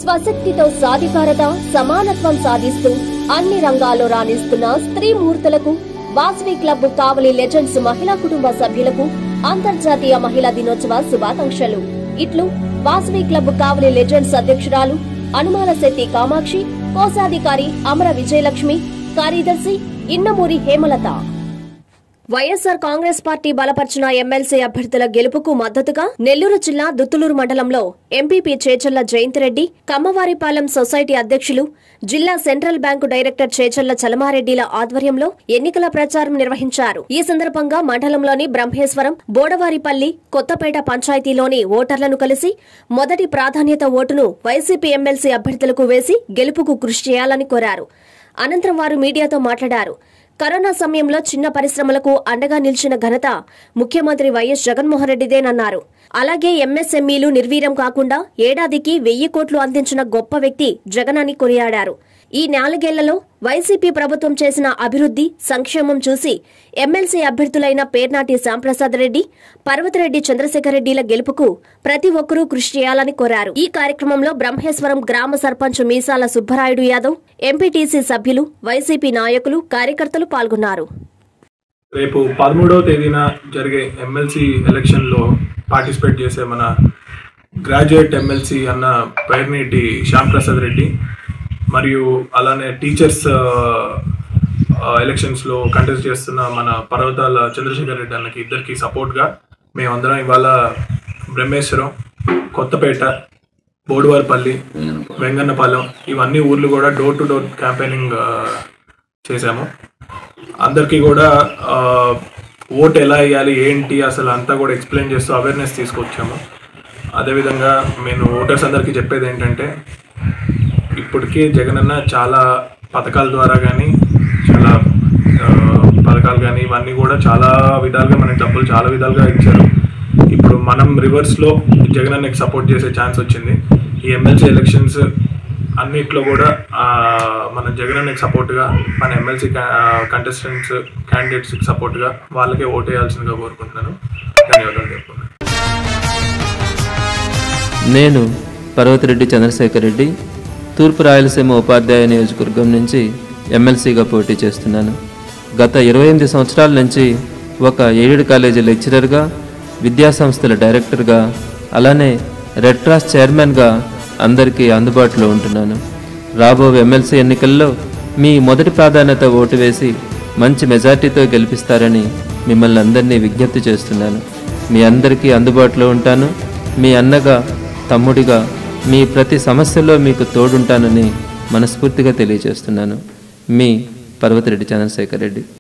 స్వశక్తితో సాధికారత సమానత్వం సాధిస్తూ అన్ని రంగాల్లో రాణిస్తున్న స్త్రీ మూర్తులకు వాసవి క్లబ్ కావలి లెజెండ్స్ మహిళా కుటుంబ సభ్యులకు అంతర్జాతీయ మహిళా దినోత్సవ శుభాకాంక్షలు ఇట్లు వాసవి క్లబ్ కావలి లెజెండ్స్ అధ్యక్షురాలు అనుమాల శెట్టి కామాక్షి కోశాధికారి అమర విజయలక్ష్మి కార్యదర్శి ఇన్నమూరి హేమలత వైఎస్సార్ కాంగ్రెస్ పార్టీ బలపరిచిన ఎమ్మెల్సీ అభ్యర్థుల గెలుపుకు మద్దతుగా నెల్లూరు జిల్లా దుత్తులూరు మండలంలో ఎంపీపీ చేచల్ల జయంతిరెడ్డి కమ్మవారిపాలెం సొసైటీ అధ్యక్షులు జిల్లా సెంట్రల్ బ్యాంకు డైరెక్టర్ చేచల్ల చలమారెడ్డిల ఆధ్వర్యంలో ఎన్నికల ప్రచారం నిర్వహించారు ఈ సందర్భంగా మండలంలోని బ్రహ్మేశ్వరం బోడవారిపల్లి కొత్తపేట పంచాయతీలోని ఓటర్లను కలిసి మొదటి ప్రాధాన్యత ఓటును వైసీపీ ఎమ్మెల్సీ అభ్యర్థులకు వేసి గెలుపుకు కృషి చేయాలని కోరారు అనంతరం వారు మీడియాతో మాట్లాడారు కరోనా సమయంలో చిన్న పరిశ్రమలకు అండగా నిలిచిన ఘనత ముఖ్యమంత్రి వైఎస్ జగన్మోహన్ రెడ్డిదేనన్నారు అలాగే ఎంఎస్ఎంఈలు నిర్వీర్యం కాకుండా ఏడాదికి వెయ్యి కోట్లు అందించిన గొప్ప వ్యక్తి జగన్ అని కొనియాడారు ఈ నాలుగేళ్లలో వైసీపీ ప్రభుత్వం చేసిన అభివృద్ధి సంక్షేమం చూసి ఎమ్మెల్సీ అభ్యర్థులైన పేర్నాటి శ్యాంప్రసాద్ రెడ్డి పర్వతరెడ్డి చంద్రశేఖర్ రెడ్డిల గెలుపుకు ప్రతి ఒక్కరూ కృషి చేయాలని కోరారు ఈ కార్యక్రమంలో బ్రహ్మేశ్వరం గ్రామ సర్పంచ్ మీసాల సుబ్బరాయుడు యాదవ్ ఎంపీటీసీ సభ్యులు వైసీపీ నాయకులు కార్యకర్తలు పాల్గొన్నారు రేపు పదమూడవ తేదీన జరిగే ఎమ్మెల్సీ ఎలక్షన్లో పార్టిసిపేట్ చేసే మన గ్రాడ్యుయేట్ ఎమ్మెల్సీ అన్న పైర్నేటి శ్యామ్ ప్రసాద్ రెడ్డి మరియు అలానే టీచర్స్ ఎలక్షన్స్లో కంటెస్ట్ చేస్తున్న మన పర్వతాల చంద్రశేఖర్ రెడ్డి అన్నకి ఇద్దరికి సపోర్ట్గా మేమందరం ఇవాళ బ్రహ్మేశ్వరం కొత్తపేట బోడువారిపల్లి వెంగన్నపాలెం ఇవన్నీ ఊర్లు కూడా డోర్ టు డోర్ క్యాంపెయినింగ్ చేశాము అందరికీ కూడా ఆ, ఓట్ ఎలా వేయాలి ఏంటి అసలు అంతా కూడా ఎక్స్ప్లెయిన్ చేస్తూ అవేర్నెస్ తీసుకొచ్చాము అదేవిధంగా నేను ఓటర్స్ అందరికీ చెప్పేది ఏంటంటే ఇప్పటికీ జగనన్న చాలా పథకాల ద్వారా కానీ చాలా ఆ, పథకాలు కానీ ఇవన్నీ కూడా చాలా విధాలుగా మనకి డబ్బులు చాలా విధాలుగా ఇచ్చారు ఇప్పుడు మనం రివర్స్లో జగనన్నకి సపోర్ట్ చేసే ఛాన్స్ వచ్చింది ఈ ఎమ్మెల్సీ ఎలక్షన్స్ అన్నిట్లో కూడా ఆ, మన జగనన్నకి సపోర్ట్గా మన ఎమ్మెల్సీ కంటెస్టెంట్స్ క్యాండిడేట్స్కి సపోర్ట్గా వాళ్ళకే ఓటు వేయాల్సిందిగా కోరుకుంటున్నాను ధన్యవాదాలు చెప్పుకున్నాను నేను పర్వతిరెడ్డి చంద్రశేఖర్ రెడ్డి తూర్పు రాయలసీమ ఉపాధ్యాయ నియోజకవర్గం నుంచి ఎమ్మెల్సీగా పోటీ చేస్తున్నాను గత ఇరవై ఎనిమిది సంవత్సరాల నుంచి ఒక ఎయిడెడ్ కాలేజీ లెక్చరర్గా విద్యాసంస్థల డైరెక్టర్గా అలానే రెడ్ క్రాస్ చైర్మన్గా అందరికీ అందుబాటులో ఉంటున్నాను రాబో ఎమ్మెల్సీ ఎన్నికల్లో మీ మొదటి ప్రాధాన్యత ఓటు వేసి మంచి మెజార్టీతో గెలిపిస్తారని మిమ్మల్ని అందరినీ విజ్ఞప్తి చేస్తున్నాను మీ అందరికీ అందుబాటులో ఉంటాను మీ అన్నగా తమ్ముడిగా మీ ప్రతి సమస్యలో మీకు తోడుంటానని మనస్ఫూర్తిగా తెలియజేస్తున్నాను మీ పర్వతిరెడ్డి చంద్రశేఖర్ రెడ్డి